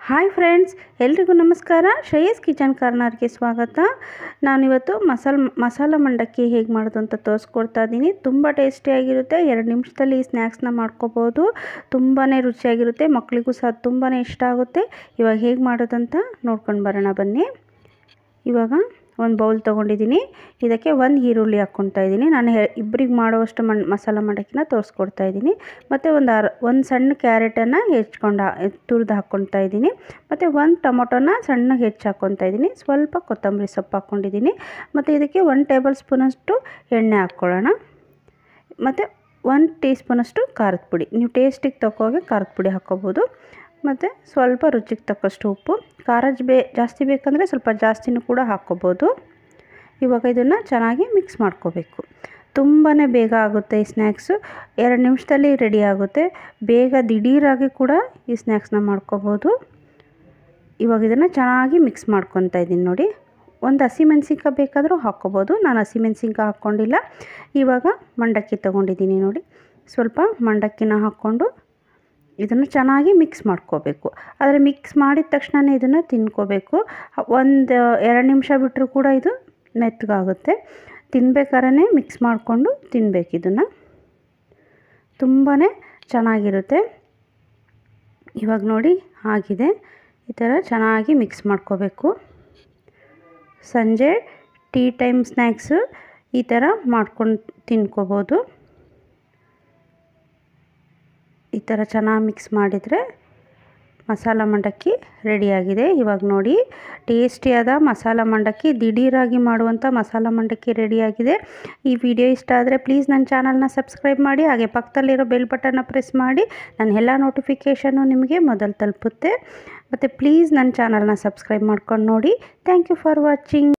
hi friends ಎಲ್ರಿಗೂ ನಮಸ್ಕಾರ Shreyas kitchen ಕಾರ್ನರ್ಗೆ ಸ್ವಾಗತ ನಾನಿವತ್ತು ಮಸಾಲ ಮಸಾಲ ಮಂಡಕ್ಕಿ ಹೇಗೆ ಮಾಡೋದು ಅಂತ ತೋರಿಸ್ಕೊಡ್ತಾ ಇದ್ದೀನಿ ತುಂಬ ಟೇಸ್ಟಿಯಾಗಿರುತ್ತೆ ಎರಡು ನಿಮಿಷದಲ್ಲಿ ಈ ಸ್ನ್ಯಾಕ್ಸ್ನ ಮಾಡ್ಕೋಬೋದು ತುಂಬಾ ರುಚಿಯಾಗಿರುತ್ತೆ ಮಕ್ಕಳಿಗೂ ಸಹ ತುಂಬಾ ಇಷ್ಟ ಆಗುತ್ತೆ ಇವಾಗ ಹೇಗೆ ಮಾಡೋದಂತ ನೋಡ್ಕೊಂಡು ಬರೋಣ ಬನ್ನಿ ಇವಾಗ ಒಂದು ಬೌಲ್ ತೊಗೊಂಡಿದ್ದೀನಿ ಇದಕ್ಕೆ ಒಂದು ಈರುಳ್ಳಿ ಹಾಕ್ಕೊತಾ ಇದ್ದೀನಿ ನಾನು ಹೆ ಇಬ್ಬರಿಗೆ ಮಾಡುವಷ್ಟು ಮಣ್ ಮಸಾಲ ಮಂಡಕ್ಕಿನ ತೋರಿಸ್ಕೊಡ್ತಾ ಇದ್ದೀನಿ ಮತ್ತು ಒಂದು ಅರ್ ಒಂದು ಸಣ್ಣ ಕ್ಯಾರೆಟನ್ನು ಹೆಚ್ಕೊಂಡು ತುರಿದು ಹಾಕ್ಕೊತಾ ಇದ್ದೀನಿ ಮತ್ತು ಒಂದು ಟೊಮೊಟೊನ ಸಣ್ಣಗೆ ಹೆಚ್ಚು ಹಾಕ್ಕೊತಾ ಇದ್ದೀನಿ ಸ್ವಲ್ಪ ಕೊತ್ತಂಬರಿ ಸೊಪ್ಪು ಹಾಕ್ಕೊಂಡಿದ್ದೀನಿ ಮತ್ತು ಇದಕ್ಕೆ ಒಂದು ಟೇಬಲ್ ಸ್ಪೂನಷ್ಟು ಎಣ್ಣೆ ಹಾಕ್ಕೊಳ್ಳೋಣ ಮತ್ತು ಒಂದು ಟೀ ಸ್ಪೂನಷ್ಟು ಖಾರದ ಪುಡಿ ನೀವು ಟೇಸ್ಟಿಗೆ ತಗೋಗೆ ಖಾರದ ಪುಡಿ ಹಾಕ್ಕೋಬೋದು ಮತ್ತು ಸ್ವಲ್ಪ ರುಚಿಗೆ ತಕ್ಕಷ್ಟು ಉಪ್ಪು ಖಾರ ಬೇ ಜಾಸ್ತಿ ಬೇಕಂದರೆ ಸ್ವಲ್ಪ ಜಾಸ್ತಿನೂ ಕೂಡ ಹಾಕ್ಕೋಬೋದು ಇವಾಗ ಇದನ್ನು ಚೆನ್ನಾಗಿ ಮಿಕ್ಸ್ ಮಾಡ್ಕೋಬೇಕು ತುಂಬಾ ಬೇಗ ಆಗುತ್ತೆ ಈ ಸ್ನ್ಯಾಕ್ಸು ಎರಡು ನಿಮಿಷದಲ್ಲಿ ರೆಡಿ ಆಗುತ್ತೆ ಬೇಗ ದಿಢೀರಾಗಿ ಕೂಡ ಈ ಸ್ನ್ಯಾಕ್ಸ್ನ ಮಾಡ್ಕೋಬೋದು ಇವಾಗ ಇದನ್ನು ಚೆನ್ನಾಗಿ ಮಿಕ್ಸ್ ಮಾಡ್ಕೊತಾ ಇದ್ದೀನಿ ನೋಡಿ ಒಂದು ಹಸಿಮೆಣ್ಸಿನ್ಕಾಯಿ ಬೇಕಾದರೂ ಹಾಕ್ಕೋಬೋದು ನಾನು ಹಸಿಮೆಣ್ಸಿನ್ಕಾಯಿ ಹಾಕ್ಕೊಂಡಿಲ್ಲ ಇವಾಗ ಮಂಡಕ್ಕಿ ತೊಗೊಂಡಿದ್ದೀನಿ ನೋಡಿ ಸ್ವಲ್ಪ ಮಂಡಕ್ಕಿನ ಹಾಕ್ಕೊಂಡು ಇದನ್ನು ಚೆನ್ನಾಗಿ ಮಿಕ್ಸ್ ಮಾಡ್ಕೋಬೇಕು ಆದರೆ ಮಿಕ್ಸ್ ಮಾಡಿದ ತಕ್ಷಣವೇ ಇದನ್ನು ತಿನ್ಕೋಬೇಕು ಒಂದು ಎರಡು ನಿಮಿಷ ಬಿಟ್ಟರೂ ಕೂಡ ಇದು ಮೆತ್ತಗಾಗುತ್ತೆ ತಿನ್ಬೇಕಾದ್ರೆ ಮಿಕ್ಸ್ ಮಾಡಿಕೊಂಡು ತಿನ್ನಬೇಕು ಇದನ್ನು ತುಂಬಾ ಚೆನ್ನಾಗಿರುತ್ತೆ ಇವಾಗ ನೋಡಿ ಆಗಿದೆ ಈ ಥರ ಚೆನ್ನಾಗಿ ಮಿಕ್ಸ್ ಮಾಡ್ಕೋಬೇಕು ಸಂಜೆ ಟೀ ಟೈಮ್ ಸ್ನ್ಯಾಕ್ಸು ಈ ಥರ ಮಾಡ್ಕೊಂಡು ತಿನ್ಕೋಬೋದು ಈ ಥರ ಚೆನ್ನಾಗಿ ಮಿಕ್ಸ್ ಮಾಡಿದರೆ ಮಸಾಲ ಮಂಡಕ್ಕಿ ರೆಡಿಯಾಗಿದೆ ಇವಾಗ ನೋಡಿ ಟೇಸ್ಟಿಯಾದ ಮಸಾಲ ಮಂಡಕ್ಕಿ ದಿಢೀರಾಗಿ ಮಾಡುವಂಥ ಮಸಾಲ ಮಂಡಕ್ಕಿ ರೆಡಿಯಾಗಿದೆ ಈ ವಿಡಿಯೋ ಇಷ್ಟ ಆದರೆ ಪ್ಲೀಸ್ ನನ್ನ ಚಾನಲ್ನ ಸಬ್ಸ್ಕ್ರೈಬ್ ಮಾಡಿ ಹಾಗೆ ಪಕ್ಕದಲ್ಲಿರೋ ಬೆಲ್ ಬಟನ್ನ ಪ್ರೆಸ್ ಮಾಡಿ ನನ್ನ ಎಲ್ಲ ನೋಟಿಫಿಕೇಷನ್ನು ನಿಮಗೆ ಮೊದಲು ತಲುಪುತ್ತೆ ಮತ್ತು ಪ್ಲೀಸ್ ನನ್ನ ಚಾನಲ್ನ ಸಬ್ಸ್ಕ್ರೈಬ್ ಮಾಡ್ಕೊಂಡು ನೋಡಿ ಥ್ಯಾಂಕ್ ಯು ಫಾರ್ ವಾಚಿಂಗ್